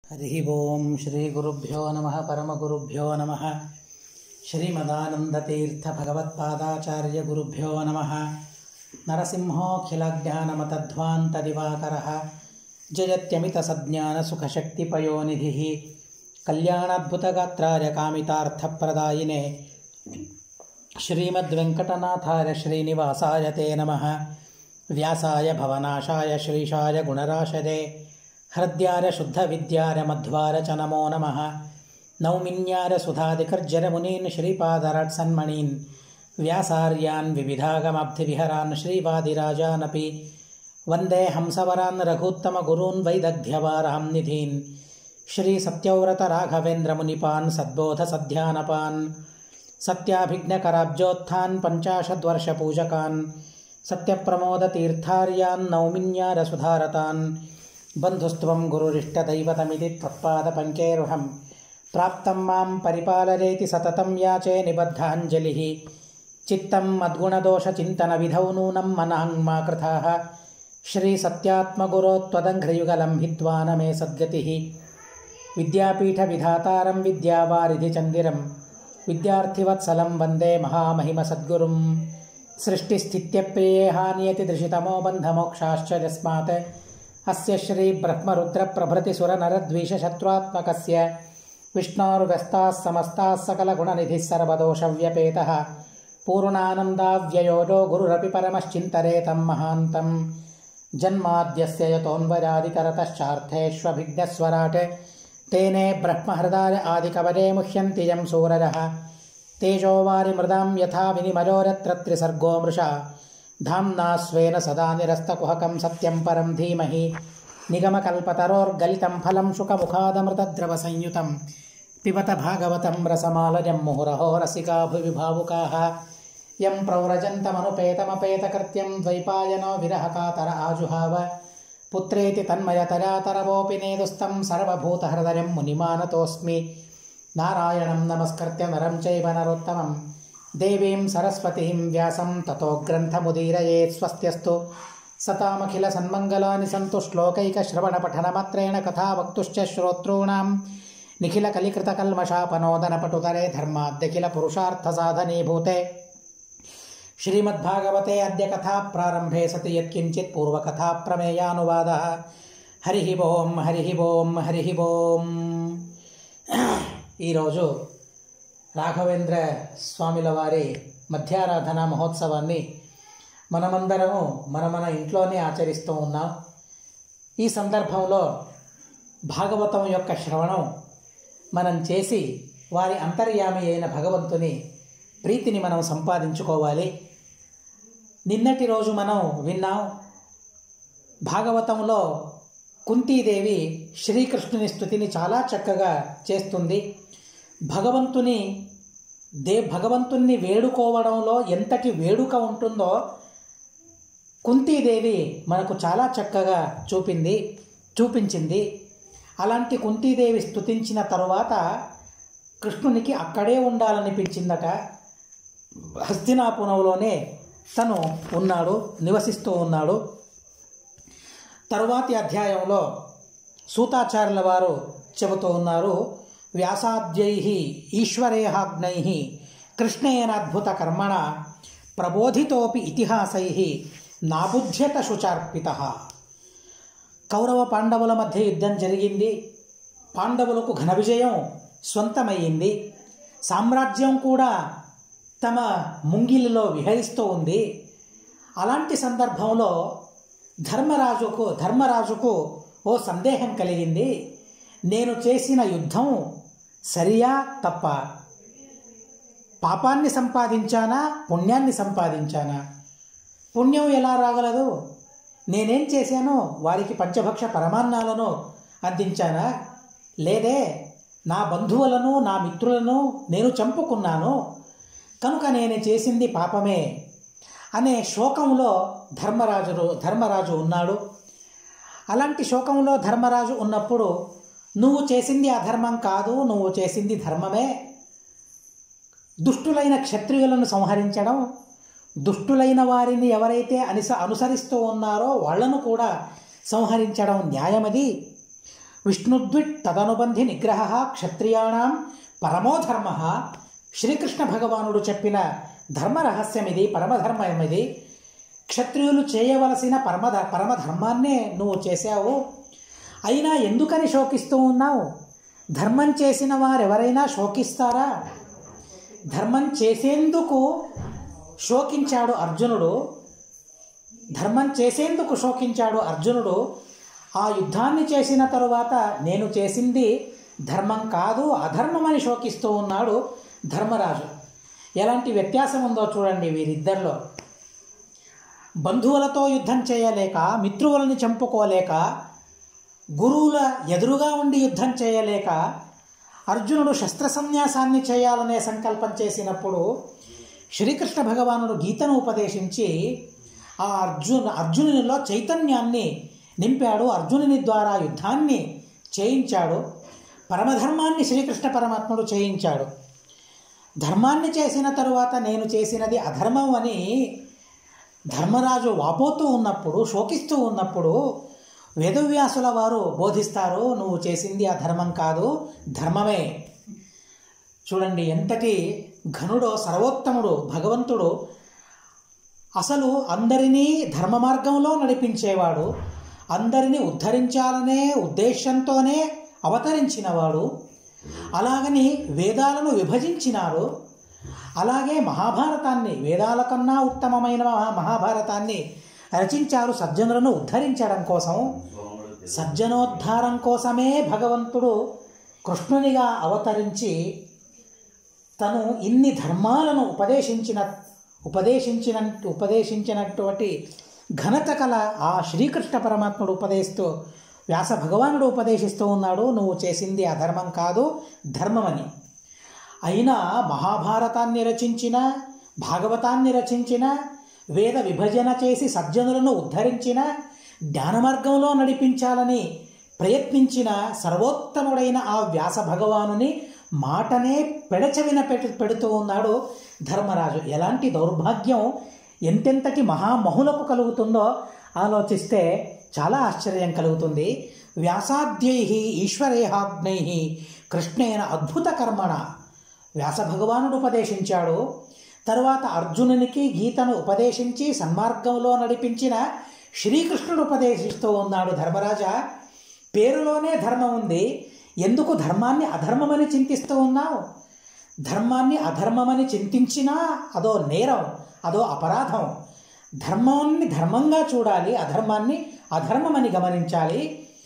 हरिः ॐ श्रीगुरुभ्यो नमः परमगुरुभ्यो नमः श्रीमदानन्दतीर्थभगवत्पादाचार्यगुरुभ्यो नमः नरसिंहोऽखिलज्ञानमतध्वान्तदिवाकरः जयत्यमितसज्ञानसुखशक्तिपयोनिधिः कल्याणाद्भुतगात्राय कामितार्थप्रदायिने श्रीमद्वेङ्कटनाथाय श्रीनिवासाय ते नमः व्यासाय भवनाशाय श्रीशाय गुणराशदे हृद्यार शुद्धविद्यार मध्वार च नमो नमः नौमिन्यार सुधादिकर्जरमुनीन् श्रीपादरट्सन्मणीन् व्यासार्यान् विविधागमब्धिविहरान् श्रीवादिराजानपि वन्दे हंसवरान् रघूत्तमगुरून् वैदग्ध्यवारां निधीन् श्रीसत्यव्रतराघवेन्द्रमुनिपान् सद्बोधसध्यानपान् सत्याभिज्ञकराब्जोत्थान् पञ्चाशद्वर्षपूजकान् सत्यप्रमोदतीर्थार्यान् नौमिन्यारसुधारतान् बन्धुस्त्वं गुरुरिष्टदैवतमिति त्वत्पादपङ्केरुहं प्राप्तं मां परिपालरेति सततं याचे निबद्धाञ्जलिः चित्तं मद्गुणदोषचिन्तनविधौ नूनं मनाङ्मा कृताः श्रीसत्यात्मगुरो त्वदङ्घ्रियुगलं हित्वा न मे सद्गतिः विद्यापीठविधातारं विद्यावारिधिचन्दिरं विद्यार्थिवत्सलं वन्दे महामहिमसद्गुरुं सृष्टिस्थित्यप्रिये हानियतिदृशितमो बन्धमोक्षाश्च यस्मात् अस्य श्रीब्रह्मरुद्रप्रभृतिसुरनरद्वीषशत्रुत्मकस्य विष्णोर्व्यस्ताः समस्ताः सकलगुणनिधिः सर्वदोषव्यपेतः पूर्णानन्दाव्ययोजो गुरुरपि परमश्चिन्तरेतं महान्तम् जन्माद्यस्य यतोऽन्वरादितरतश्चार्थेष्वभिज्ञस्वराट् तेने ब्रह्महृदाय आदिकवरे मुह्यन्ति यं सूरजः तेजोवारिमृदां यथा विनिमयोरत्र त्रिसर्गो मृषा धाम्ना स्वेन सदा निरस्तकुहकं सत्यं परं धीमहि निगमकल्पतरोर्गलितं फलं शुकमुखादमृतद्रवसंयुतं पिबत भागवतं रसमालयं मुहुरहो रसिका भुवि भावुकाः यं प्रव्रजन्तमनुपेतमपेतकृत्यं द्वैपायनो विरहकातर आजुहाव पुत्रेति तन्मयतरातरवोऽपि नेदुस्तं सर्वभूतहृदयं मुनिमानतोऽस्मि नारायणं नमस्कृत्य नरं चैव नरोत्तमं देवीं सरस्वतीं व्यासं ततो ग्रन्थमुदीरयेत् स्वस्त्यस्तु सतामखिलसन्मङ्गलानि सन्तु श्लोकैकश्रवणपठनमात्रेण कथा वक्तुश्च श्रोतॄणां निखिलकलिकृतकल्मषापनोदनपटुतरे धर्माद्यखिलपुरुषार्थसाधनीभूते श्रीमद्भागवते अद्य कथा प्रारम्भे सति यत्किञ्चित् पूर्वकथा प्रमेयानुवादः हरिः ఓం హరిः ఓం హరిः ఓం ఈరోజు రాఘవేంద్ర స్వామిల వారి మధ్యారాధన మహోత్సవాన్ని మనమందరము మన మన ఇంట్లోనే ఆచరిస్తూ ఉన్నాం ఈ సందర్భంలో భాగవతం యొక్క శ్రవణం మనం చేసి వారి అంతర్యామి అయిన భగవంతుని ప్రీతిని మనం సంపాదించుకోవాలి నిన్నటి రోజు మనం విన్నాం భాగవతంలో కుంతీదేవి శ్రీకృష్ణుని స్థుతిని చాలా చక్కగా చేస్తుంది భగవంతుని దే భగవంతుణ్ణి వేడుకోవడంలో ఎంతటి వేడుక ఉంటుందో కుంతీదేవి మనకు చాలా చక్కగా చూపింది చూపించింది అలాంటి కుంతీదేవి స్థుతించిన తరువాత కృష్ణునికి అక్కడే ఉండాలనిపించిందట హస్తినాపురంలోనే తను ఉన్నాడు నివసిస్తూ ఉన్నాడు తరువాతి అధ్యాయంలో సూతాచార్యుల వారు చెబుతూ ఉన్నారు వ్యాసాద్యై ఈశ్వరేహాగ్నై కృష్ణేనాద్భుత కర్మణ ప్రబోధితోపి ఇతిహాసై నాబుధ్యత శుచార్పిత కౌరవ పాండవుల మధ్య యుద్ధం జరిగింది పాండవులకు ఘన విజయం స్వంతమయ్యింది సామ్రాజ్యం కూడా తమ ముంగిలిలో విహరిస్తూ ఉంది అలాంటి సందర్భంలో ధర్మరాజుకు ధర్మరాజుకు ఓ సందేహం కలిగింది నేను చేసిన యుద్ధం సరియా తప్ప పాపాన్ని సంపాదించానా పుణ్యాన్ని సంపాదించానా పుణ్యం ఎలా రాగలదు నేనేం చేశాను వారికి పంచభక్ష పరమాన్నాలను అందించానా లేదే నా బంధువులను నా మిత్రులను నేను చంపుకున్నాను కనుక నేను చేసింది పాపమే అనే శోకంలో ధర్మరాజు ధర్మరాజు ఉన్నాడు అలాంటి శోకంలో ధర్మరాజు ఉన్నప్పుడు నువ్వు చేసింది అధర్మం కాదు నువ్వు చేసింది ధర్మమే దుష్టులైన క్షత్రియులను సంహరించడం దుష్టులైన వారిని ఎవరైతే అనిస అనుసరిస్తూ ఉన్నారో వాళ్లను కూడా సంహరించడం న్యాయమది విష్ణుద్విట్ తదనుబంధి నిగ్రహ క్షత్రియాణం పరమోధర్మ శ్రీకృష్ణ భగవానుడు చెప్పిన ధర్మ రహస్యం ఇది పరమధర్మం ఇది క్షత్రియులు చేయవలసిన పరమధ పరమధర్మాన్నే నువ్వు చేశావు అయినా ఎందుకని శోకిస్తూ ఉన్నావు ధర్మం చేసిన వారెవరైనా శోకిస్తారా ధర్మం చేసేందుకు శోకించాడు అర్జునుడు ధర్మం చేసేందుకు శోకించాడు అర్జునుడు ఆ యుద్ధాన్ని చేసిన తరువాత నేను చేసింది ధర్మం కాదు అధర్మమని శోకిస్తూ ఉన్నాడు ధర్మరాజు ఎలాంటి వ్యత్యాసం ఉందో చూడండి వీరిద్దరిలో బంధువులతో యుద్ధం చేయలేక మిత్రువులను చంపుకోలేక గురువుల ఎదురుగా ఉండి యుద్ధం చేయలేక అర్జునుడు శస్త్ర సన్యాసాన్ని చేయాలనే సంకల్పం చేసినప్పుడు శ్రీకృష్ణ భగవానుడు గీతను ఉపదేశించి ఆ అర్జున్ అర్జునునిలో చైతన్యాన్ని నింపాడు అర్జునుని ద్వారా యుద్ధాన్ని చేయించాడు పరమధర్మాన్ని శ్రీకృష్ణ పరమాత్ముడు చేయించాడు ధర్మాన్ని చేసిన తరువాత నేను చేసినది అధర్మం అని ధర్మరాజు వాపోతూ ఉన్నప్పుడు శోకిస్తూ ఉన్నప్పుడు వేదవ్యాసుల వారు బోధిస్తారు నువ్వు చేసింది అధర్మం కాదు ధర్మమే చూడండి ఎంతటి ఘనుడో సర్వోత్తముడు భగవంతుడు అసలు అందరినీ ధర్మ మార్గంలో నడిపించేవాడు అందరినీ ఉద్ధరించాలనే ఉద్దేశంతోనే అవతరించినవాడు అలాగని వేదాలను విభజించినారు అలాగే మహాభారతాన్ని వేదాల కన్నా ఉత్తమమైన మహా- మహాభారతాన్ని రచించారు సజ్జనులను ఉద్ధరించడం కోసం సజ్జనోద్ధారం కోసమే భగవంతుడు కృష్ణునిగా అవతరించి తను ఇన్ని ధర్మాలను ఉపదేశించిన ఉపదేశించిన ఉపదేశించినటువంటి ఘనత కల ఆ శ్రీకృష్ణ పరమాత్ముడు ఉపదేశిస్తూ వ్యాస భగవానుడు ఉపదేశిస్తూ ఉన్నాడు నువ్వు చేసింది అధర్మం కాదు ధర్మమని అయినా మహాభారతాన్ని రచించిన భాగవతాన్ని రచించిన వేద విభజన చేసి సజ్జనులను ఉద్ధరించిన జ్ఞాన మార్గంలో నడిపించాలని ప్రయత్నించిన సర్వోత్తముడైన ఆ వ్యాస భగవానుని మాటనే పెడచవిన పెడు పెడుతూ ఉన్నాడు ధర్మరాజు ఎలాంటి దౌర్భాగ్యం ఎంతెంతటి మహామహులకు కలుగుతుందో ఆలోచిస్తే చాలా ఆశ్చర్యం కలుగుతుంది వ్యాసాద్యై ఈశ్వరేహాగ్నై కృష్ణేన అద్భుత కర్మణ వ్యాస భగవానుడు ఉపదేశించాడు తరువాత అర్జునునికి గీతను ఉపదేశించి సన్మార్గంలో నడిపించిన శ్రీకృష్ణుడు ఉపదేశిస్తూ ఉన్నాడు ధర్మరాజా పేరులోనే ధర్మం ఉంది ఎందుకు ధర్మాన్ని అధర్మమని చింతిస్తూ ఉన్నావు ధర్మాన్ని అధర్మమని చింతించినా అదో నేరం అదో అపరాధం ధర్మాన్ని ధర్మంగా చూడాలి అధర్మాన్ని అధర్మమని గమనించాలి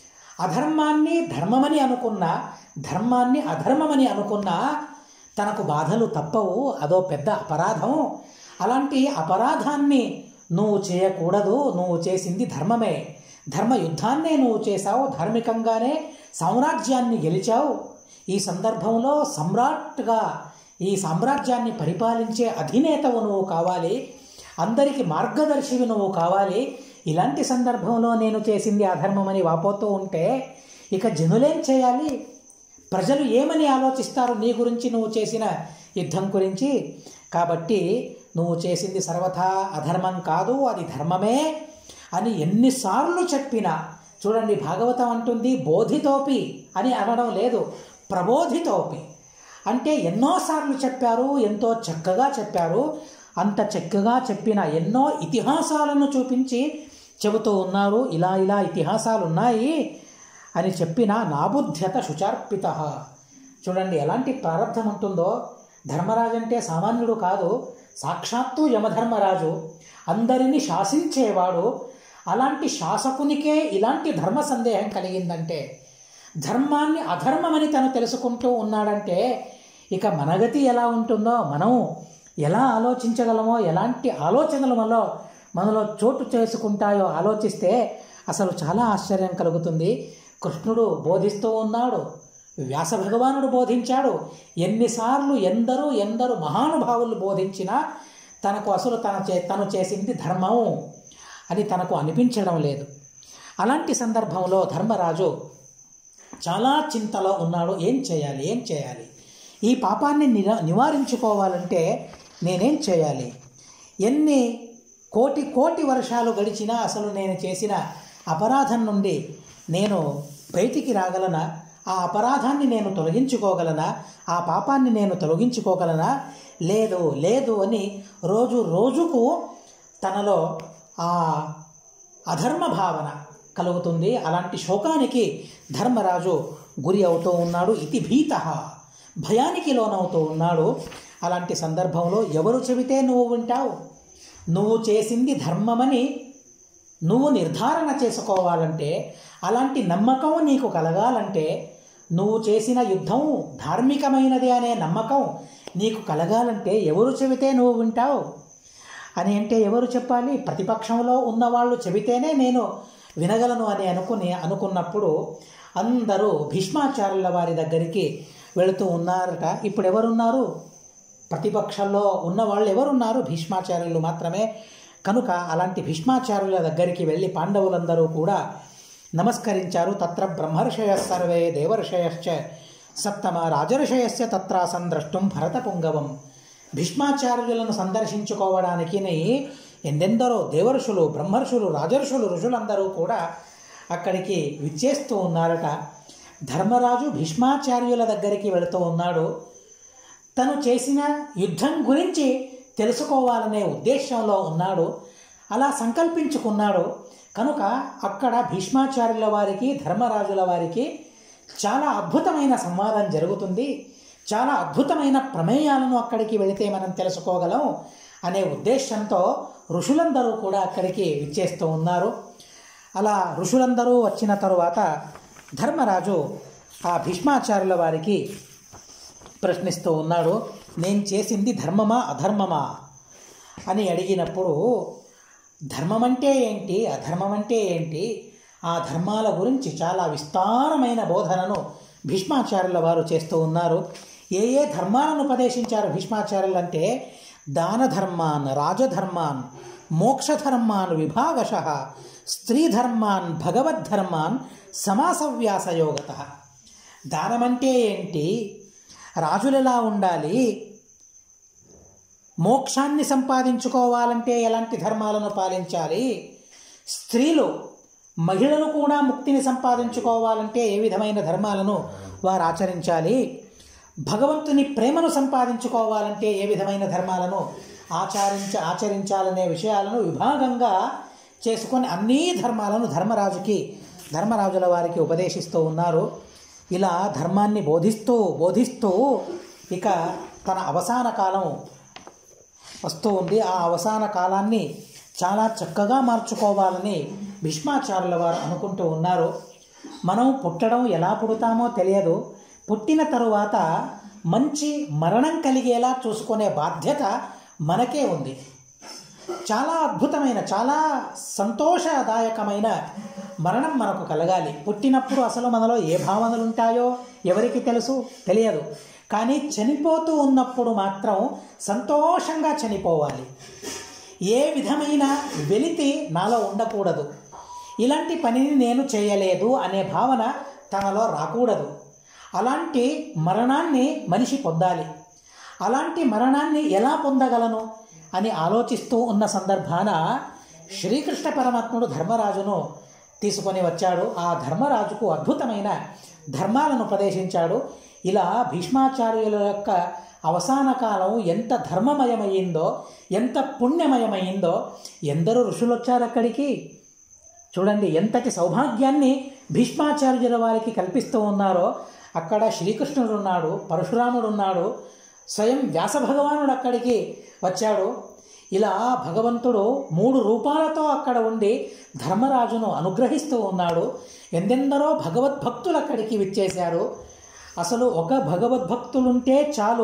అధర్మాన్ని ధర్మమని అనుకున్న ధర్మాన్ని అధర్మమని అనుకున్నా తనకు బాధలు తప్పవు అదో పెద్ద అపరాధం అలాంటి అపరాధాన్ని నువ్వు చేయకూడదు నువ్వు చేసింది ధర్మమే ధర్మ యుద్ధాన్నే నువ్వు చేశావు ధార్మికంగానే సామ్రాజ్యాన్ని గెలిచావు ఈ సందర్భంలో సమ్రాట్గా ఈ సామ్రాజ్యాన్ని పరిపాలించే అధినేతవు నువ్వు కావాలి అందరికీ మార్గదర్శివి నువ్వు కావాలి ఇలాంటి సందర్భంలో నేను చేసింది అధర్మమని వాపోతూ ఉంటే ఇక జనులేం చేయాలి ప్రజలు ఏమని ఆలోచిస్తారు నీ గురించి నువ్వు చేసిన యుద్ధం గురించి కాబట్టి నువ్వు చేసింది సర్వథా అధర్మం కాదు అది ధర్మమే అని ఎన్నిసార్లు చెప్పినా చూడండి భాగవతం అంటుంది బోధితోపి అని అనడం లేదు ప్రబోధితోపి అంటే ఎన్నోసార్లు చెప్పారు ఎంతో చక్కగా చెప్పారు అంత చక్కగా చెప్పిన ఎన్నో ఇతిహాసాలను చూపించి చెబుతూ ఉన్నారు ఇలా ఇలా ఇతిహాసాలు ఉన్నాయి అని చెప్పిన నాబుద్ధ్యత శుచార్పిత చూడండి ఎలాంటి ప్రారంధం ఉంటుందో ధర్మరాజు అంటే సామాన్యుడు కాదు సాక్షాత్తు యమధర్మరాజు అందరినీ శాసించేవాడు అలాంటి శాసకునికే ఇలాంటి ధర్మ సందేహం కలిగిందంటే ధర్మాన్ని అధర్మమని తను తెలుసుకుంటూ ఉన్నాడంటే ఇక మనగతి ఎలా ఉంటుందో మనం ఎలా ఆలోచించగలమో ఎలాంటి ఆలోచనలు మనలో మనలో చోటు చేసుకుంటాయో ఆలోచిస్తే అసలు చాలా ఆశ్చర్యం కలుగుతుంది కృష్ణుడు బోధిస్తూ ఉన్నాడు వ్యాస భగవానుడు బోధించాడు ఎన్నిసార్లు ఎందరూ ఎందరు మహానుభావులు బోధించినా తనకు అసలు తన చే తను చేసింది ధర్మం అని తనకు అనిపించడం లేదు అలాంటి సందర్భంలో ధర్మరాజు చాలా చింతలో ఉన్నాడు ఏం చేయాలి ఏం చేయాలి ఈ పాపాన్ని నిర నివారించుకోవాలంటే నేనేం చేయాలి ఎన్ని కోటి కోటి వర్షాలు గడిచినా అసలు నేను చేసిన అపరాధం నుండి నేను బయటికి రాగలనా ఆ అపరాధాన్ని నేను తొలగించుకోగలనా ఆ పాపాన్ని నేను తొలగించుకోగలనా లేదు లేదు అని రోజు రోజుకు తనలో ఆ అధర్మ భావన కలుగుతుంది అలాంటి శోకానికి ధర్మరాజు గురి అవుతూ ఉన్నాడు ఇతి భీత భయానికి లోనవుతూ ఉన్నాడు అలాంటి సందర్భంలో ఎవరు చెబితే నువ్వు వింటావు నువ్వు చేసింది ధర్మమని నువ్వు నిర్ధారణ చేసుకోవాలంటే అలాంటి నమ్మకం నీకు కలగాలంటే నువ్వు చేసిన యుద్ధం ధార్మికమైనది అనే నమ్మకం నీకు కలగాలంటే ఎవరు చెబితే నువ్వు వింటావు అని అంటే ఎవరు చెప్పాలి ప్రతిపక్షంలో ఉన్నవాళ్ళు చెబితేనే నేను వినగలను అని అనుకుని అనుకున్నప్పుడు అందరూ భీష్మాచార్యుల వారి దగ్గరికి వెళుతూ ఉన్నారట ఇప్పుడు ఎవరున్నారు ప్రతిపక్షంలో ఉన్న వాళ్ళు ఎవరున్నారు భీష్మాచార్యులు మాత్రమే కనుక అలాంటి భీష్మాచార్యుల దగ్గరికి వెళ్ళి పాండవులందరూ కూడా నమస్కరించారు తత్ర బ్రహ్మర్షయ సర్వే దేవర్షయశ్చ సప్తమ రాజర్షయస్య తత్రాసం ద్రష్టుం భరత పుంగవం భీష్మాచార్యులను సందర్శించుకోవడానికి ఎందెందరో దేవర్షులు బ్రహ్మర్షులు రాజర్షులు ఋషులందరూ కూడా అక్కడికి విచ్చేస్తూ ఉన్నారట ధర్మరాజు భీష్మాచార్యుల దగ్గరికి వెళుతూ ఉన్నాడు తను చేసిన యుద్ధం గురించి తెలుసుకోవాలనే ఉద్దేశంలో ఉన్నాడు అలా సంకల్పించుకున్నాడు కనుక అక్కడ భీష్మాచార్యుల వారికి ధర్మరాజుల వారికి చాలా అద్భుతమైన సంవాదం జరుగుతుంది చాలా అద్భుతమైన ప్రమేయాలను అక్కడికి వెళితే మనం తెలుసుకోగలం అనే ఉద్దేశంతో ఋషులందరూ కూడా అక్కడికి విచ్చేస్తూ ఉన్నారు అలా ఋషులందరూ వచ్చిన తరువాత ధర్మరాజు ఆ భీష్మాచార్యుల వారికి ప్రశ్నిస్తూ ఉన్నాడు నేను చేసింది ధర్మమా అధర్మమా అని అడిగినప్పుడు ధర్మం అంటే ఏంటి అధర్మం అంటే ఏంటి ఆ ధర్మాల గురించి చాలా విస్తారమైన బోధనను భీష్మాచార్యుల వారు చేస్తూ ఉన్నారు ఏ ఏ ధర్మాలను ఉపదేశించారు భీష్మాచార్యులు అంటే దాన ధర్మాన్ రాజధర్మాన్ మోక్షధర్మాన్ విభాగశ స్త్రీ ధర్మాన్ భగవద్ధర్మాన్ సమాసవ్యాసయోగత దానమంటే ఏంటి రాజులు ఎలా ఉండాలి మోక్షాన్ని సంపాదించుకోవాలంటే ఎలాంటి ధర్మాలను పాలించాలి స్త్రీలు మహిళలు కూడా ముక్తిని సంపాదించుకోవాలంటే ఏ విధమైన ధర్మాలను వారు ఆచరించాలి భగవంతుని ప్రేమను సంపాదించుకోవాలంటే ఏ విధమైన ధర్మాలను ఆచరించ ఆచరించాలనే విషయాలను విభాగంగా చేసుకొని అన్ని ధర్మాలను ధర్మరాజుకి ధర్మరాజుల వారికి ఉపదేశిస్తూ ఉన్నారు ఇలా ధర్మాన్ని బోధిస్తూ బోధిస్తూ ఇక తన అవసాన కాలం వస్తూ ఉంది ఆ అవసాన కాలాన్ని చాలా చక్కగా మార్చుకోవాలని భీష్మాచార్యుల వారు అనుకుంటూ ఉన్నారు మనం పుట్టడం ఎలా పుడతామో తెలియదు పుట్టిన తరువాత మంచి మరణం కలిగేలా చూసుకునే బాధ్యత మనకే ఉంది చాలా అద్భుతమైన చాలా సంతోషదాయకమైన మరణం మనకు కలగాలి పుట్టినప్పుడు అసలు మనలో ఏ భావనలు ఉంటాయో ఎవరికి తెలుసు తెలియదు కానీ చనిపోతూ ఉన్నప్పుడు మాత్రం సంతోషంగా చనిపోవాలి ఏ విధమైన వెలితి నాలో ఉండకూడదు ఇలాంటి పనిని నేను చేయలేదు అనే భావన తనలో రాకూడదు అలాంటి మరణాన్ని మనిషి పొందాలి అలాంటి మరణాన్ని ఎలా పొందగలను అని ఆలోచిస్తూ ఉన్న సందర్భాన శ్రీకృష్ణ పరమాత్ముడు ధర్మరాజును తీసుకొని వచ్చాడు ఆ ధర్మరాజుకు అద్భుతమైన ధర్మాలను ఉపదేశించాడు ఇలా భీష్మాచార్యుల యొక్క అవసాన కాలం ఎంత ధర్మమయమైందో ఎంత పుణ్యమయమైందో ఎందరో ఋషులు వచ్చారు అక్కడికి చూడండి ఎంతటి సౌభాగ్యాన్ని భీష్మాచార్యుల వారికి కల్పిస్తూ ఉన్నారో అక్కడ శ్రీకృష్ణుడు ఉన్నాడు పరశురాముడు ఉన్నాడు స్వయం వ్యాస భగవానుడు అక్కడికి వచ్చాడు ఇలా భగవంతుడు మూడు రూపాలతో అక్కడ ఉండి ధర్మరాజును అనుగ్రహిస్తూ ఉన్నాడు ఎందెందరో భగవద్భక్తులు అక్కడికి విచ్చేశారు అసలు ఒక భగవద్భక్తులుంటే చాలు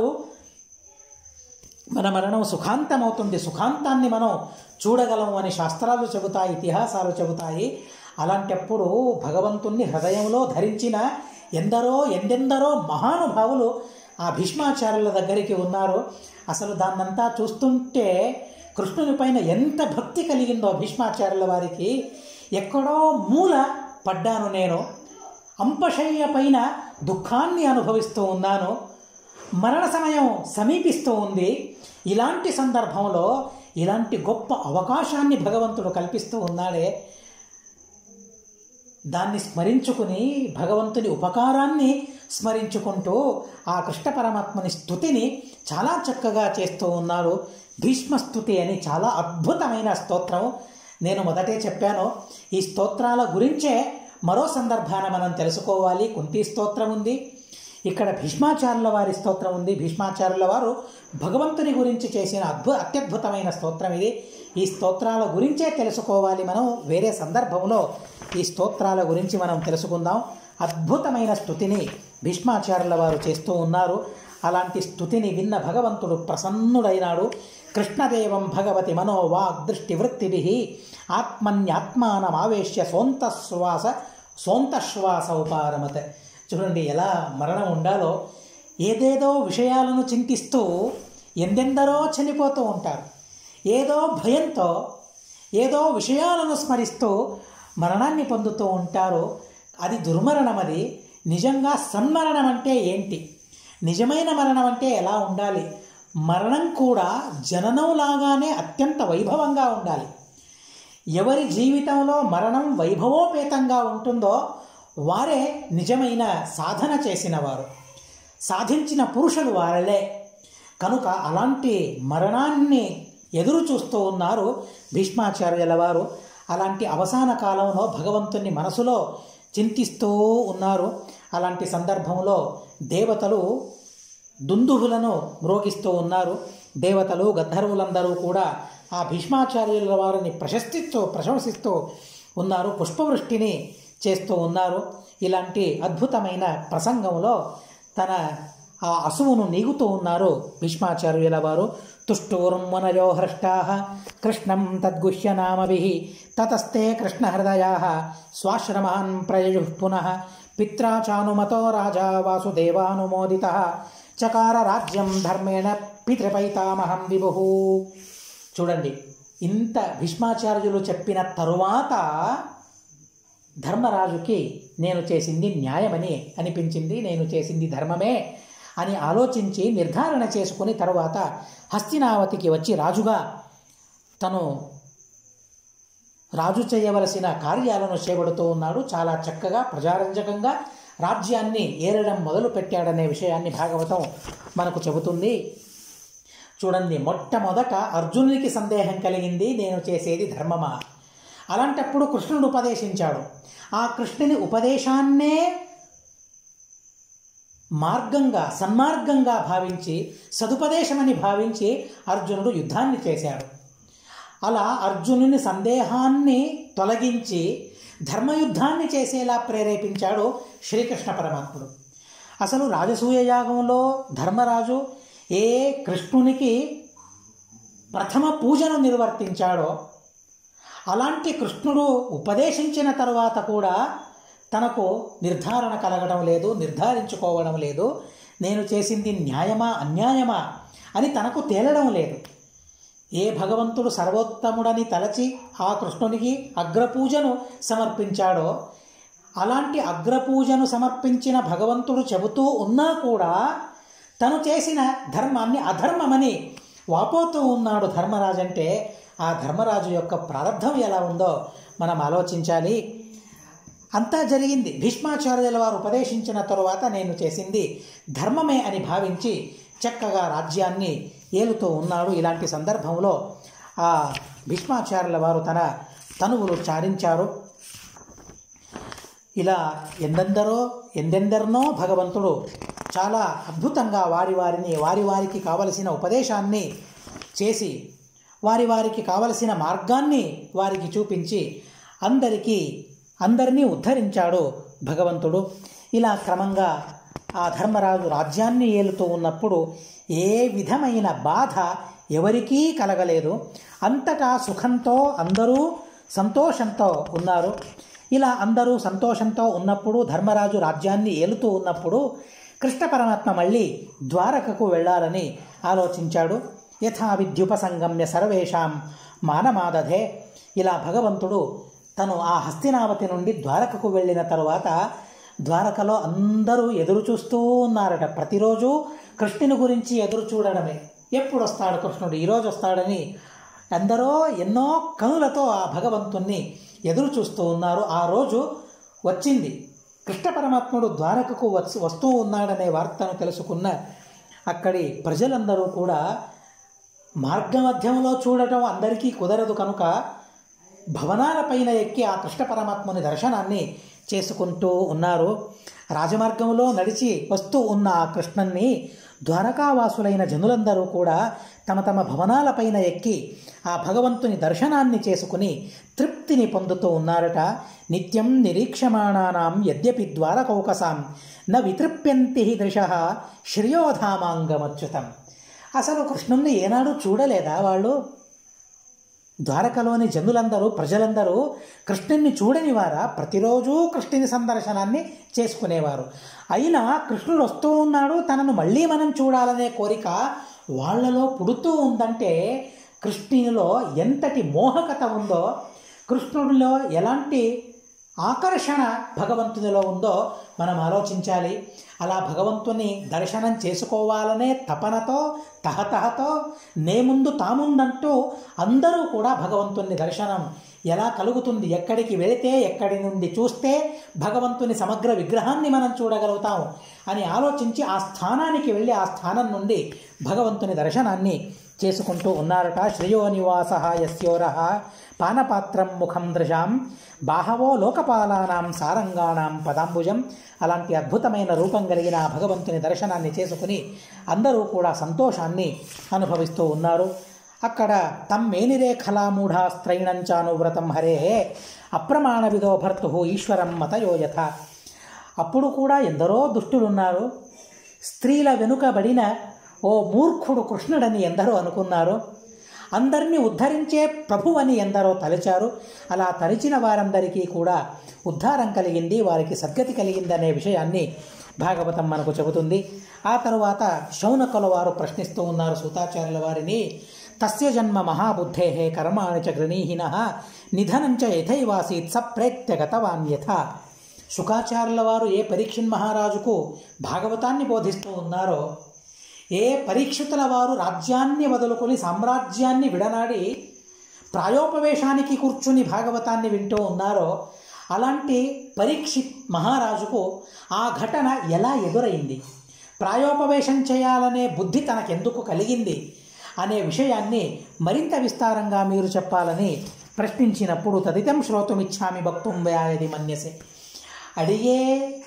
మన మరణం సుఖాంతమవుతుంది సుఖాంతాన్ని మనం చూడగలం అని శాస్త్రాలు చెబుతాయి ఇతిహాసాలు చెబుతాయి అలాంటప్పుడు భగవంతుణ్ణి హృదయంలో ధరించిన ఎందరో ఎందెందరో మహానుభావులు ఆ భీష్మాచార్యుల దగ్గరికి ఉన్నారు అసలు దాన్నంతా చూస్తుంటే కృష్ణుని పైన ఎంత భక్తి కలిగిందో భీష్మాచార్యుల వారికి ఎక్కడో మూల పడ్డాను నేను అంపశయ్య పైన దుఃఖాన్ని అనుభవిస్తూ ఉన్నాను మరణ సమయం సమీపిస్తూ ఉంది ఇలాంటి సందర్భంలో ఇలాంటి గొప్ప అవకాశాన్ని భగవంతుడు కల్పిస్తూ ఉన్నాడే దాన్ని స్మరించుకుని భగవంతుని ఉపకారాన్ని స్మరించుకుంటూ ఆ కృష్ణ పరమాత్మని స్థుతిని చాలా చక్కగా చేస్తూ ఉన్నారు భీష్మస్థుతి అని చాలా అద్భుతమైన స్తోత్రం నేను మొదటే చెప్పాను ఈ స్తోత్రాల గురించే మరో సందర్భాన మనం తెలుసుకోవాలి కుంతి స్తోత్రం ఉంది ఇక్కడ భీష్మాచార్యుల వారి స్తోత్రం ఉంది భీష్మాచార్యుల వారు భగవంతుని గురించి చేసిన అద్భుత అత్యద్భుతమైన స్తోత్రం ఇది ఈ స్తోత్రాల గురించే తెలుసుకోవాలి మనం వేరే సందర్భంలో ఈ స్తోత్రాల గురించి మనం తెలుసుకుందాం అద్భుతమైన స్థుతిని భీష్మాచార్యుల వారు చేస్తూ ఉన్నారు అలాంటి స్థుతిని విన్న భగవంతుడు ప్రసన్నుడైనాడు కృష్ణదేవం భగవతి మనోవాగ్ దృష్టి వృత్తిభి ఆత్మన్యాత్మానమావేశ్య సోంతశ్వాస సోంతశ్వాస ఉపారమత చూడండి ఎలా మరణం ఉండాలో ఏదేదో విషయాలను చింతిస్తూ ఎందెందరో చనిపోతూ ఉంటారు ఏదో భయంతో ఏదో విషయాలను స్మరిస్తూ మరణాన్ని పొందుతూ ఉంటారు అది దుర్మరణం అది నిజంగా సన్మరణం అంటే ఏంటి నిజమైన మరణం అంటే ఎలా ఉండాలి మరణం కూడా జననం లాగానే అత్యంత వైభవంగా ఉండాలి ఎవరి జీవితంలో మరణం వైభవోపేతంగా ఉంటుందో వారే నిజమైన సాధన చేసిన వారు సాధించిన పురుషులు వారలే కనుక అలాంటి మరణాన్ని ఎదురు చూస్తూ ఉన్నారు భీష్మాచార్యుల వారు అలాంటి అవసాన కాలంలో భగవంతుని మనసులో చింతిస్తూ ఉన్నారు అలాంటి సందర్భంలో దేవతలు దుందుహులను మ్రోగిస్తూ ఉన్నారు దేవతలు గంధర్వులందరూ కూడా ఆ భీష్మాచార్యుల వారిని ప్రశస్తిస్తూ ప్రశంసిస్తూ ఉన్నారు పుష్పవృష్టిని చేస్తూ ఉన్నారు ఇలాంటి అద్భుతమైన ప్రసంగంలో తన ఆ అసువును నీగుతూ ఉన్నారు భీష్మాచార్యుల వారు తుష్టూర్మనయో హృష్టా కృష్ణం తద్గుహ్యనామభి తతస్తే కృష్ణహృదయా స్వాశ్రమాన్ ప్రయజు పునః పిత్రా చానుమతో రాజా వాసుదేవానుమోదిత చకార రాజ్యం ధర్మేణ పితృపైతామహం విభు చూడండి ఇంత భీష్మాచార్యులు చెప్పిన తరువాత ధర్మరాజుకి నేను చేసింది న్యాయమని అనిపించింది నేను చేసింది ధర్మమే అని ఆలోచించి నిర్ధారణ చేసుకుని తరువాత హస్తినావతికి వచ్చి రాజుగా తను రాజు చేయవలసిన కార్యాలను చేపడుతూ ఉన్నాడు చాలా చక్కగా ప్రజారంజకంగా రాజ్యాన్ని ఏరడం మొదలు పెట్టాడనే విషయాన్ని భాగవతం మనకు చెబుతుంది చూడండి మొట్టమొదట అర్జునునికి సందేహం కలిగింది నేను చేసేది ధర్మమా అలాంటప్పుడు కృష్ణుడు ఉపదేశించాడు ఆ కృష్ణుని ఉపదేశాన్నే మార్గంగా సన్మార్గంగా భావించి సదుపదేశమని భావించి అర్జునుడు యుద్ధాన్ని చేశాడు అలా అర్జునుని సందేహాన్ని తొలగించి ధర్మయుద్ధాన్ని చేసేలా ప్రేరేపించాడు శ్రీకృష్ణ పరమాత్ముడు అసలు రాజసూయ యాగంలో ధర్మరాజు ఏ కృష్ణునికి ప్రథమ పూజను నిర్వర్తించాడో అలాంటి కృష్ణుడు ఉపదేశించిన తరువాత కూడా తనకు నిర్ధారణ కలగడం లేదు నిర్ధారించుకోవడం లేదు నేను చేసింది న్యాయమా అన్యాయమా అని తనకు తేలడం లేదు ఏ భగవంతుడు సర్వోత్తముడని తలచి ఆ కృష్ణునికి అగ్రపూజను సమర్పించాడో అలాంటి అగ్రపూజను సమర్పించిన భగవంతుడు చెబుతూ ఉన్నా కూడా తను చేసిన ధర్మాన్ని అధర్మమని వాపోతూ ఉన్నాడు ధర్మరాజు అంటే ఆ ధర్మరాజు యొక్క ప్రారంధం ఎలా ఉందో మనం ఆలోచించాలి అంతా జరిగింది భీష్మాచార్యుల వారు ఉపదేశించిన తరువాత నేను చేసింది ధర్మమే అని భావించి చక్కగా రాజ్యాన్ని ఏలుతూ ఉన్నాడు ఇలాంటి సందర్భంలో ఆ భీష్మాచార్యుల వారు తన తనువులు చారించారు ఇలా ఎందెందరో ఎందెందరినో భగవంతుడు చాలా అద్భుతంగా వారి వారిని వారి వారికి కావలసిన ఉపదేశాన్ని చేసి వారి వారికి కావలసిన మార్గాన్ని వారికి చూపించి అందరికీ అందరినీ ఉద్ధరించాడు భగవంతుడు ఇలా క్రమంగా ఆ ధర్మరాజు రాజ్యాన్ని ఏలుతూ ఉన్నప్పుడు ఏ విధమైన బాధ ఎవరికీ కలగలేదు అంతటా సుఖంతో అందరూ సంతోషంతో ఉన్నారు ఇలా అందరూ సంతోషంతో ఉన్నప్పుడు ధర్మరాజు రాజ్యాన్ని ఏలుతూ ఉన్నప్పుడు కృష్ణ పరమాత్మ మళ్ళీ ద్వారకకు వెళ్ళాలని ఆలోచించాడు యథా విద్యుపసంగమ్య సర్వేషాం మానమాదధే ఇలా భగవంతుడు తను ఆ హస్తినావతి నుండి ద్వారకకు వెళ్ళిన తరువాత ద్వారకలో అందరూ ఎదురు చూస్తూ ఉన్నారట ప్రతిరోజు కృష్ణుని గురించి ఎదురు చూడడమే ఎప్పుడు వస్తాడు కృష్ణుడు ఈరోజు వస్తాడని ఎందరో ఎన్నో కనులతో ఆ భగవంతుణ్ణి ఎదురు చూస్తూ ఉన్నారు ఆ రోజు వచ్చింది కృష్ణ పరమాత్ముడు ద్వారకకు వచ్చి వస్తూ ఉన్నాడనే వార్తను తెలుసుకున్న అక్కడి ప్రజలందరూ కూడా మార్గమధ్యంలో చూడటం అందరికీ కుదరదు కనుక భవనాలపైన ఎక్కి ఆ కృష్ణ పరమాత్ముని దర్శనాన్ని చేసుకుంటూ ఉన్నారు రాజమార్గంలో నడిచి వస్తూ ఉన్న ఆ కృష్ణన్ని ద్వారకావాసులైన జనులందరూ కూడా తమ తమ భవనాలపైన ఎక్కి ఆ భగవంతుని దర్శనాన్ని చేసుకుని తృప్తిని పొందుతూ ఉన్నారట నిత్యం నిరీక్షమాణానాం యద్యపి ద్వారకౌకసాం న వితృప్యంతి దృశ శ్రేయోధామాంగమచ్యుతం అసలు కృష్ణుణ్ణి ఏనాడు చూడలేదా వాళ్ళు ద్వారకలోని జనులందరూ ప్రజలందరూ కృష్ణుని చూడని వారా ప్రతిరోజు కృష్ణుని సందర్శనాన్ని చేసుకునేవారు అయినా కృష్ణుడు వస్తూ ఉన్నాడు తనను మళ్ళీ మనం చూడాలనే కోరిక వాళ్ళలో పుడుతూ ఉందంటే కృష్ణునిలో ఎంతటి మోహకత ఉందో కృష్ణుడిలో ఎలాంటి ఆకర్షణ భగవంతునిలో ఉందో మనం ఆలోచించాలి అలా భగవంతుని దర్శనం చేసుకోవాలనే తపనతో తహతహతో నే ముందు తాముందంటూ అందరూ కూడా భగవంతుని దర్శనం ఎలా కలుగుతుంది ఎక్కడికి వెళితే ఎక్కడి నుండి చూస్తే భగవంతుని సమగ్ర విగ్రహాన్ని మనం చూడగలుగుతాం అని ఆలోచించి ఆ స్థానానికి వెళ్ళి ఆ స్థానం నుండి భగవంతుని దర్శనాన్ని చేసుకుంటూ ఉన్నారట శ్రేయో నివాస యస్యోర పానపాత్రం ముఖం దృశాం బాహవో లోకపాలానాం సారంగాణాం పదాంబుజం అలాంటి అద్భుతమైన రూపం కలిగిన ఆ భగవంతుని దర్శనాన్ని చేసుకుని అందరూ కూడా సంతోషాన్ని అనుభవిస్తూ ఉన్నారు అక్కడ తమ్మేనిరే ఖలామూఢాస్త్రైణంచానువ్రతం హరే అప్రమాణ విదో భర్తు ఈశ్వరం మతయోయథ అప్పుడు కూడా ఎందరో దుష్టులున్నారు స్త్రీల వెనుకబడిన ఓ మూర్ఖుడు కృష్ణుడని ఎందరో అనుకున్నారు అందరినీ ఉద్ధరించే ప్రభువని ఎందరో తలిచారు అలా తలిచిన వారందరికీ కూడా ఉద్ధారం కలిగింది వారికి సద్గతి కలిగిందనే విషయాన్ని భాగవతం మనకు చెబుతుంది ఆ తరువాత శౌనకుల వారు ప్రశ్నిస్తూ ఉన్నారు సూతాచార్యుల వారిని తస్య జన్మ మహాబుద్ధే కర్మాణి చ గృణీహిన నిధనంచ యథైవాసీత్ సప్రేత్య గతవాన్ యథ శుకాచార్యుల వారు ఏ పరీక్షిన్ మహారాజుకు భాగవతాన్ని బోధిస్తూ ఉన్నారో ఏ పరీక్షితుల వారు రాజ్యాన్ని వదులుకొని సామ్రాజ్యాన్ని విడనాడి ప్రాయోపవేశానికి కూర్చుని భాగవతాన్ని వింటూ ఉన్నారో అలాంటి పరీక్షిత్ మహారాజుకు ఆ ఘటన ఎలా ఎదురైంది ప్రాయోపవేశం చేయాలనే బుద్ధి తనకెందుకు కలిగింది అనే విషయాన్ని మరింత విస్తారంగా మీరు చెప్పాలని ప్రశ్నించినప్పుడు తదితం శ్రోతుమిచ్చామి భక్తుం వ్యాయది మన్యసే అడిగే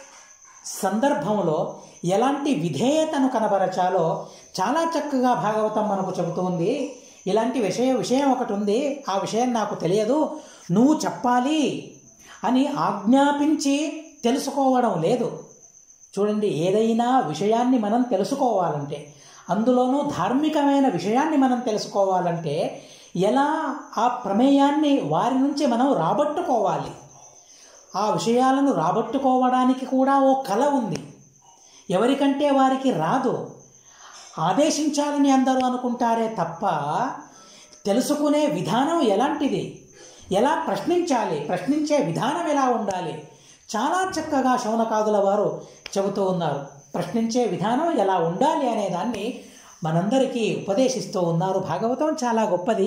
సందర్భంలో ఎలాంటి విధేయతను కనబరచాలో చాలా చక్కగా భాగవతం మనకు చెబుతుంది ఇలాంటి విషయ విషయం ఒకటి ఉంది ఆ విషయం నాకు తెలియదు నువ్వు చెప్పాలి అని ఆజ్ఞాపించి తెలుసుకోవడం లేదు చూడండి ఏదైనా విషయాన్ని మనం తెలుసుకోవాలంటే అందులోనూ ధార్మికమైన విషయాన్ని మనం తెలుసుకోవాలంటే ఎలా ఆ ప్రమేయాన్ని వారి నుంచి మనం రాబట్టుకోవాలి ఆ విషయాలను రాబట్టుకోవడానికి కూడా ఓ కళ ఉంది ఎవరికంటే వారికి రాదు ఆదేశించాలని అందరూ అనుకుంటారే తప్ప తెలుసుకునే విధానం ఎలాంటిది ఎలా ప్రశ్నించాలి ప్రశ్నించే విధానం ఎలా ఉండాలి చాలా చక్కగా శౌనకాదుల వారు చెబుతూ ఉన్నారు ప్రశ్నించే విధానం ఎలా ఉండాలి అనే దాన్ని మనందరికీ ఉపదేశిస్తూ ఉన్నారు భాగవతం చాలా గొప్పది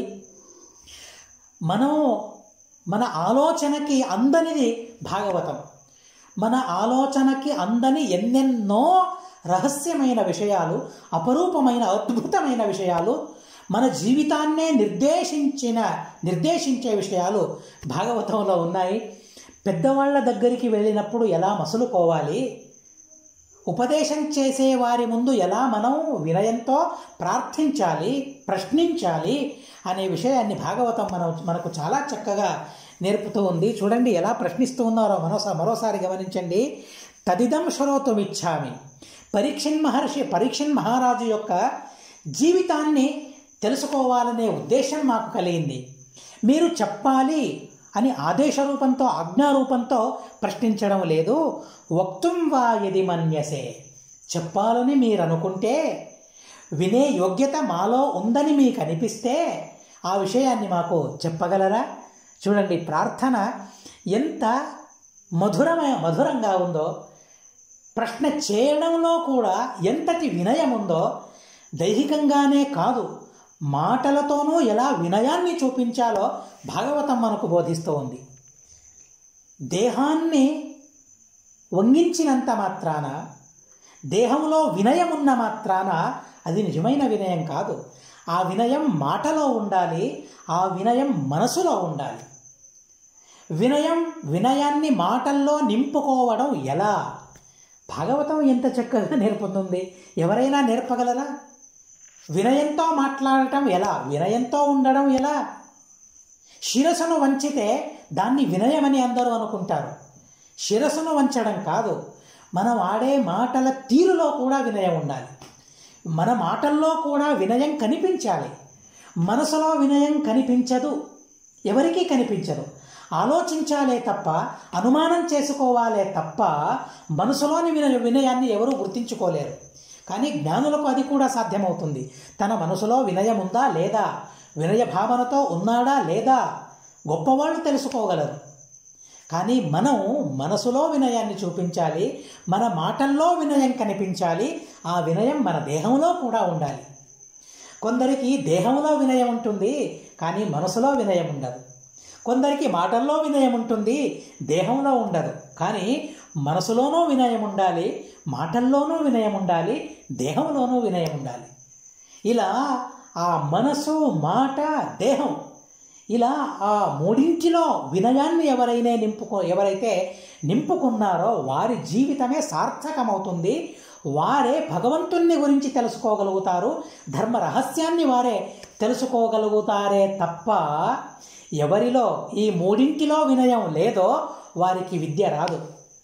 మనం మన ఆలోచనకి అందనిది భాగవతం మన ఆలోచనకి అందని ఎన్నెన్నో రహస్యమైన విషయాలు అపరూపమైన అద్భుతమైన విషయాలు మన జీవితాన్నే నిర్దేశించిన నిర్దేశించే విషయాలు భాగవతంలో ఉన్నాయి పెద్దవాళ్ళ దగ్గరికి వెళ్ళినప్పుడు ఎలా మసులుకోవాలి ఉపదేశం చేసే వారి ముందు ఎలా మనం వినయంతో ప్రార్థించాలి ప్రశ్నించాలి అనే విషయాన్ని భాగవతం మనం మనకు చాలా చక్కగా నేర్పుతూ ఉంది చూడండి ఎలా ప్రశ్నిస్తూ ఉన్నారో మరోసా మరోసారి గమనించండి తదిదం శ్రోతుమిచ్చామి పరీక్షన్ మహర్షి పరీక్షన్ మహారాజు యొక్క జీవితాన్ని తెలుసుకోవాలనే ఉద్దేశం మాకు కలిగింది మీరు చెప్పాలి అని ఆదేశ రూపంతో ఆజ్ఞారూపంతో ప్రశ్నించడం లేదు వక్తుం వా యది మన్యసే చెప్పాలని మీరు అనుకుంటే వినే యోగ్యత మాలో ఉందని మీకు అనిపిస్తే ఆ విషయాన్ని మాకు చెప్పగలరా చూడండి ప్రార్థన ఎంత మధురమ మధురంగా ఉందో ప్రశ్న చేయడంలో కూడా ఎంతటి వినయం ఉందో దైహికంగానే కాదు మాటలతోనూ ఎలా వినయాన్ని చూపించాలో భాగవతం మనకు బోధిస్తూ ఉంది దేహాన్ని వంగించినంత మాత్రాన దేహంలో వినయం ఉన్న మాత్రాన అది నిజమైన వినయం కాదు ఆ వినయం మాటలో ఉండాలి ఆ వినయం మనసులో ఉండాలి వినయం వినయాన్ని మాటల్లో నింపుకోవడం ఎలా భాగవతం ఎంత చక్కగా నేర్పుతుంది ఎవరైనా నేర్పగలరా వినయంతో మాట్లాడటం ఎలా వినయంతో ఉండడం ఎలా శిరస్సును వంచితే దాన్ని వినయమని అందరూ అనుకుంటారు శిరస్సును వంచడం కాదు మనం ఆడే మాటల తీరులో కూడా వినయం ఉండాలి మన మాటల్లో కూడా వినయం కనిపించాలి మనసులో వినయం కనిపించదు ఎవరికీ కనిపించదు ఆలోచించాలే తప్ప అనుమానం చేసుకోవాలే తప్ప మనసులోని వినయ వినయాన్ని ఎవరూ గుర్తించుకోలేరు కానీ జ్ఞానులకు అది కూడా సాధ్యమవుతుంది తన మనసులో వినయం ఉందా లేదా వినయ భావనతో ఉన్నాడా లేదా గొప్పవాళ్ళు తెలుసుకోగలరు కానీ మనం మనసులో వినయాన్ని చూపించాలి మన మాటల్లో వినయం కనిపించాలి ఆ వినయం మన దేహంలో కూడా ఉండాలి కొందరికి దేహంలో వినయం ఉంటుంది కానీ మనసులో వినయం ఉండదు కొందరికి మాటల్లో వినయం ఉంటుంది దేహంలో ఉండదు కానీ మనసులోనూ వినయం ఉండాలి మాటల్లోనూ వినయం ఉండాలి దేహంలోనూ వినయం ఉండాలి ఇలా ఆ మనసు మాట దేహం ఇలా ఆ మూడింటిలో వినయాన్ని ఎవరైనా నింపుకో ఎవరైతే నింపుకున్నారో వారి జీవితమే సార్థకమవుతుంది వారే భగవంతుణ్ణి గురించి తెలుసుకోగలుగుతారు ధర్మ రహస్యాన్ని వారే తెలుసుకోగలుగుతారే తప్ప ఎవరిలో ఈ మూడింటిలో వినయం లేదో వారికి విద్య రాదు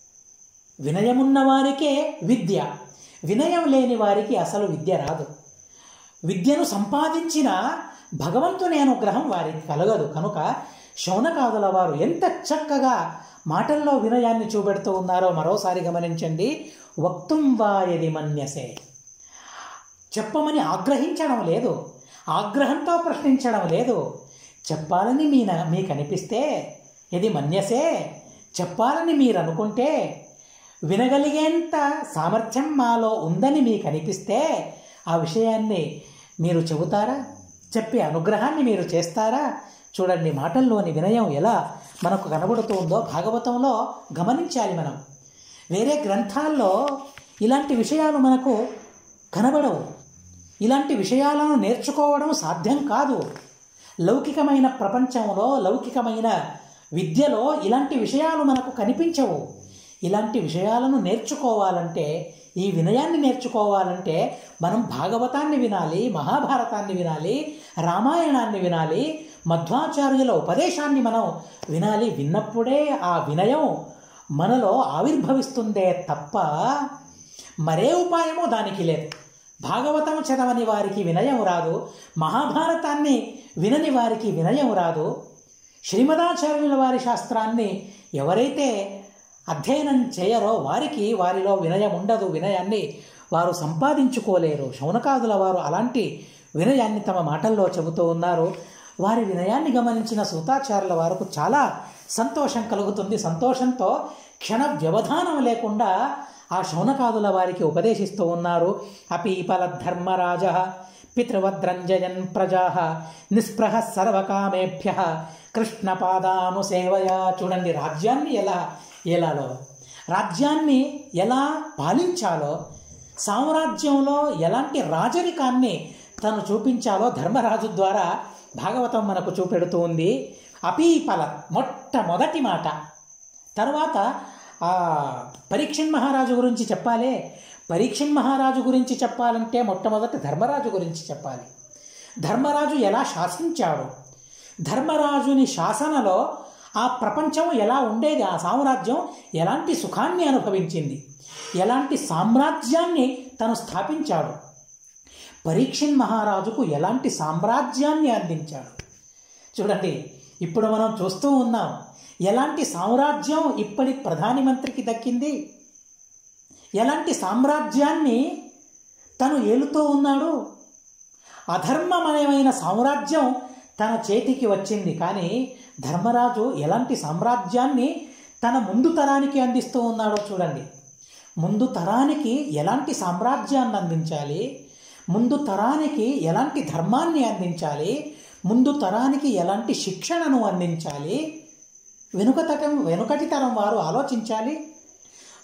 వినయమున్న వారికే విద్య వినయం లేని వారికి అసలు విద్య రాదు విద్యను సంపాదించిన భగవంతుని అనుగ్రహం వారికి కలగదు కనుక శౌనకాదుల వారు ఎంత చక్కగా మాటల్లో వినయాన్ని చూపెడుతూ ఉన్నారో మరోసారి గమనించండి వక్తుం వాయది మన్యసే చెప్పమని ఆగ్రహించడం లేదు ఆగ్రహంతో ప్రశ్నించడం లేదు చెప్పాలని మీ మీకు అనిపిస్తే ఇది మన్యసే చెప్పాలని మీరు అనుకుంటే వినగలిగేంత సామర్థ్యం మాలో ఉందని మీకు అనిపిస్తే ఆ విషయాన్ని మీరు చెబుతారా చెప్పే అనుగ్రహాన్ని మీరు చేస్తారా చూడండి మాటల్లోని వినయం ఎలా మనకు కనబడుతూ ఉందో భాగవతంలో గమనించాలి మనం వేరే గ్రంథాల్లో ఇలాంటి విషయాలు మనకు కనబడవు ఇలాంటి విషయాలను నేర్చుకోవడం సాధ్యం కాదు లౌకికమైన ప్రపంచంలో లౌకికమైన విద్యలో ఇలాంటి విషయాలు మనకు కనిపించవు ఇలాంటి విషయాలను నేర్చుకోవాలంటే ఈ వినయాన్ని నేర్చుకోవాలంటే మనం భాగవతాన్ని వినాలి మహాభారతాన్ని వినాలి రామాయణాన్ని వినాలి మధ్వాచార్యుల ఉపదేశాన్ని మనం వినాలి విన్నప్పుడే ఆ వినయం మనలో ఆవిర్భవిస్తుందే తప్ప మరే ఉపాయమో దానికి లేదు భాగవతం చదవని వారికి వినయం రాదు మహాభారతాన్ని వినని వారికి వినయం రాదు శ్రీమదాచార్యుల వారి శాస్త్రాన్ని ఎవరైతే అధ్యయనం చేయరో వారికి వారిలో వినయం ఉండదు వినయాన్ని వారు సంపాదించుకోలేరు శౌనకాదుల వారు అలాంటి వినయాన్ని తమ మాటల్లో చెబుతూ ఉన్నారు వారి వినయాన్ని గమనించిన సూతాచార్యుల వారికి చాలా సంతోషం కలుగుతుంది సంతోషంతో క్షణ వ్యవధానం లేకుండా ఆ శౌనకాదుల వారికి ఉపదేశిస్తూ ఉన్నారు అపీపల ధర్మరాజ పితృవద్రంజయన్ ప్రజా నిస్పృహ సర్వకామేభ్య కృష్ణపాదానుసేవయ చూడండి రాజ్యాన్ని ఎలా ఏలాలో రాజ్యాన్ని ఎలా పాలించాలో సామ్రాజ్యంలో ఎలాంటి రాజరికాన్ని తను చూపించాలో ధర్మరాజు ద్వారా భాగవతం మనకు చూపెడుతూ ఉంది అపీపల మొట్టమొదటి మాట తర్వాత ఆ పరీక్షణ్ మహారాజు గురించి చెప్పాలే పరీక్షణ్ మహారాజు గురించి చెప్పాలంటే మొట్టమొదట ధర్మరాజు గురించి చెప్పాలి ధర్మరాజు ఎలా శాసించాడు ధర్మరాజుని శాసనలో ఆ ప్రపంచం ఎలా ఉండేది ఆ సామ్రాజ్యం ఎలాంటి సుఖాన్ని అనుభవించింది ఎలాంటి సామ్రాజ్యాన్ని తను స్థాపించాడు పరీక్షణ్ మహారాజుకు ఎలాంటి సామ్రాజ్యాన్ని అందించాడు చూడండి ఇప్పుడు మనం చూస్తూ ఉన్నాం ఎలాంటి సామ్రాజ్యం ఇప్పటి ప్రధాని మంత్రికి దక్కింది ఎలాంటి సామ్రాజ్యాన్ని తను ఏలుతూ ఉన్నాడు అధర్మమయమైన సామ్రాజ్యం తన చేతికి వచ్చింది కానీ ధర్మరాజు ఎలాంటి సామ్రాజ్యాన్ని తన ముందు తరానికి అందిస్తూ ఉన్నాడో చూడండి ముందు తరానికి ఎలాంటి సామ్రాజ్యాన్ని అందించాలి ముందు తరానికి ఎలాంటి ధర్మాన్ని అందించాలి ముందు తరానికి ఎలాంటి శిక్షణను అందించాలి వెనుక తరం వెనుకటి తరం వారు ఆలోచించాలి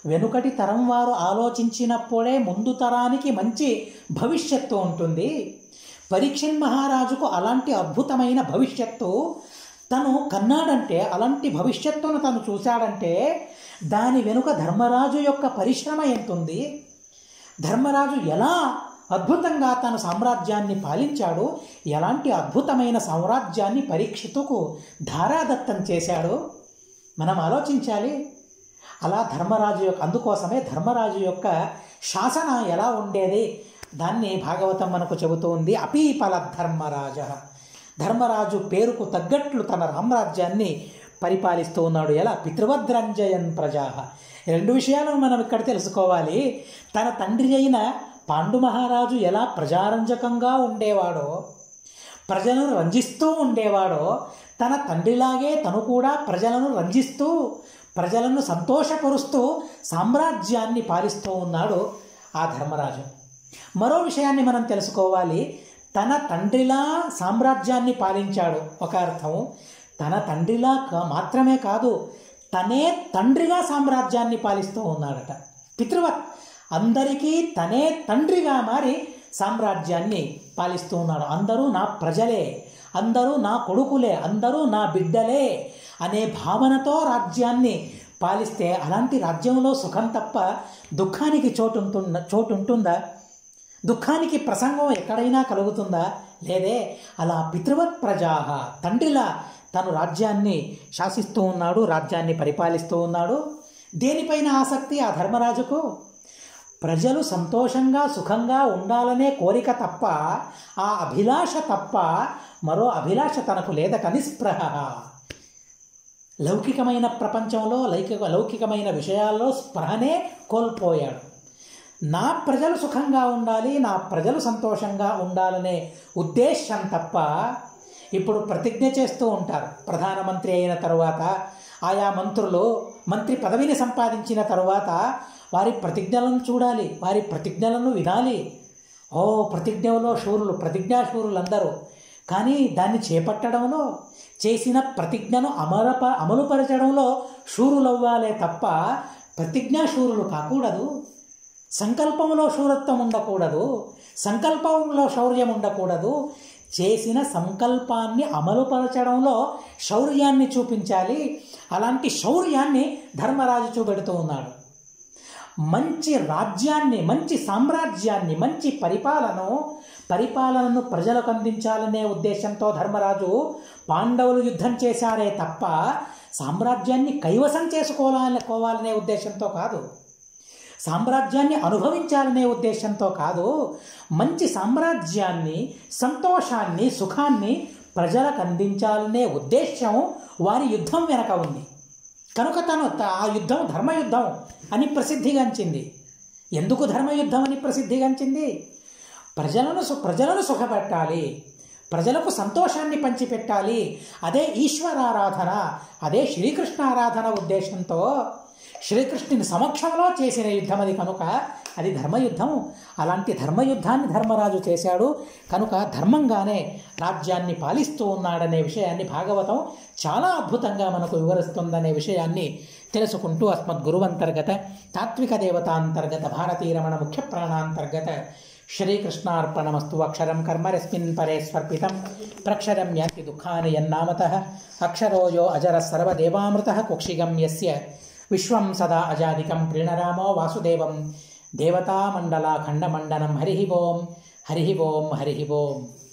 వెనుకటి తరం వారు ఆలోచించినప్పుడే ముందు తరానికి మంచి భవిష్యత్తు ఉంటుంది పరీక్షన్ మహారాజుకు అలాంటి అద్భుతమైన భవిష్యత్తు తను కన్నాడంటే అలాంటి భవిష్యత్తును తను చూశాడంటే దాని వెనుక ధర్మరాజు యొక్క పరిశ్రమ ఎంతుంది ధర్మరాజు ఎలా అద్భుతంగా తన సామ్రాజ్యాన్ని పాలించాడు ఎలాంటి అద్భుతమైన సామ్రాజ్యాన్ని పరీక్షితుకు ధారాదత్తం చేశాడు మనం ఆలోచించాలి అలా ధర్మరాజు యొక్క అందుకోసమే ధర్మరాజు యొక్క శాసన ఎలా ఉండేది దాన్ని భాగవతం మనకు చెబుతూ ఉంది అపీపల ధర్మరాజ ధర్మరాజు పేరుకు తగ్గట్లు తన రామరాజ్యాన్ని పరిపాలిస్తూ ఉన్నాడు ఎలా పితృవద్రంజయన్ ప్రజా రెండు విషయాలను మనం ఇక్కడ తెలుసుకోవాలి తన తండ్రి అయిన పాండు మహారాజు ఎలా ప్రజారంజకంగా ఉండేవాడో ప్రజలను రంజిస్తూ ఉండేవాడో తన తండ్రిలాగే తను కూడా ప్రజలను రంజిస్తూ ప్రజలను సంతోషపరుస్తూ సామ్రాజ్యాన్ని పాలిస్తూ ఉన్నాడు ఆ ధర్మరాజు మరో విషయాన్ని మనం తెలుసుకోవాలి తన తండ్రిలా సామ్రాజ్యాన్ని పాలించాడు ఒక అర్థం తన తండ్రిలా కా- మాత్రమే కాదు తనే తండ్రిగా సామ్రాజ్యాన్ని పాలిస్తూ ఉన్నాడట పితృవత్ అందరికీ తనే తండ్రిగా మారి సామ్రాజ్యాన్ని పాలిస్తూ ఉన్నాడు అందరూ నా ప్రజలే అందరూ నా కొడుకులే అందరూ నా బిడ్డలే అనే భావనతో రాజ్యాన్ని పాలిస్తే అలాంటి రాజ్యంలో సుఖం తప్ప దుఃఖానికి చోటు ఉంటుందా చోటు ఉంటుందా దుఃఖానికి ప్రసంగం ఎక్కడైనా కలుగుతుందా లేదే అలా పితృవత్ ప్రజాహ తండ్రిలా తను రాజ్యాన్ని శాసిస్తూ ఉన్నాడు రాజ్యాన్ని పరిపాలిస్తూ ఉన్నాడు దేనిపైన ఆసక్తి ఆ ధర్మరాజుకు ప్రజలు సంతోషంగా సుఖంగా ఉండాలనే కోరిక తప్ప ఆ అభిలాష తప్ప మరో అభిలాష తనకు లేదట నిస్పృహ లౌకికమైన ప్రపంచంలో లౌకిక లౌకికమైన విషయాల్లో స్పృహనే కోల్పోయాడు నా ప్రజలు సుఖంగా ఉండాలి నా ప్రజలు సంతోషంగా ఉండాలనే ఉద్దేశం తప్ప ఇప్పుడు ప్రతిజ్ఞ చేస్తూ ఉంటారు ప్రధానమంత్రి అయిన తరువాత ఆయా మంత్రులు మంత్రి పదవిని సంపాదించిన తరువాత వారి ప్రతిజ్ఞలను చూడాలి వారి ప్రతిజ్ఞలను వినాలి ఓ ప్రతిజ్ఞలో శూరులు ప్రతిజ్ఞాశూరులందరూ కానీ దాన్ని చేపట్టడంలో చేసిన ప్రతిజ్ఞను అమలప అమలుపరచడంలో శూరులవ్వాలే తప్ప ప్రతిజ్ఞాశూరులు కాకూడదు సంకల్పంలో శూరత్వం ఉండకూడదు సంకల్పంలో శౌర్యం ఉండకూడదు చేసిన సంకల్పాన్ని అమలుపరచడంలో శౌర్యాన్ని చూపించాలి అలాంటి శౌర్యాన్ని ధర్మరాజు చూపెడుతూ ఉన్నాడు మంచి రాజ్యాన్ని మంచి సామ్రాజ్యాన్ని మంచి పరిపాలన పరిపాలనను ప్రజలకు అందించాలనే ఉద్దేశంతో ధర్మరాజు పాండవులు యుద్ధం చేశారే తప్ప సామ్రాజ్యాన్ని కైవసం చేసుకోవాలని కోవాలనే ఉద్దేశంతో కాదు సామ్రాజ్యాన్ని అనుభవించాలనే ఉద్దేశంతో కాదు మంచి సామ్రాజ్యాన్ని సంతోషాన్ని సుఖాన్ని ప్రజలకు అందించాలనే ఉద్దేశం వారి యుద్ధం వెనక ఉంది కనుక తను త- ఆ యుద్ధం ధర్మయుద్ధం అని ప్రసిద్ధిగాంచింది ఎందుకు ధర్మయుద్ధం అని ప్రసిద్ధిగాంచింది ప్రజలను సు ప్రజలను సుఖపెట్టాలి ప్రజలకు సంతోషాన్ని పంచిపెట్టాలి అదే ఈశ్వరారాధన అదే శ్రీకృష్ణారాధన ఉద్దేశంతో శ్రీకృష్ణుని సమక్షంలో చేసిన యుద్ధం అది కనుక అది ధర్మయుద్ధం అలాంటి ధర్మయుద్ధాన్ని ధర్మరాజు చేశాడు కనుక ధర్మంగానే రాజ్యాన్ని పాలిస్తూ ఉన్నాడనే విషయాన్ని భాగవతం చాలా అద్భుతంగా మనకు వివరిస్తుందనే విషయాన్ని తెలుసుకుంటూ అస్మద్ గురువంతర్గత తాత్విక దేవతాంతర్గత భారతీయ రమణ ముఖ్య ప్రాణాంతర్గత శ్రీకృష్ణార్పణమస్తు అక్షరం కర్మ రస్మిన్ పరే స్వర్పితం ప్రక్షరం యాతి దుఃఖాని యన్నామత అక్షరోజో అజర సర్వదేవామృత కుక్షిగం యస్య విశ్వం సదా అజాదికం ప్రీణరామో వాసుదేవం దేవతామండలాఖండమండనం హరి ఓం హరి ఓం హరి ఓం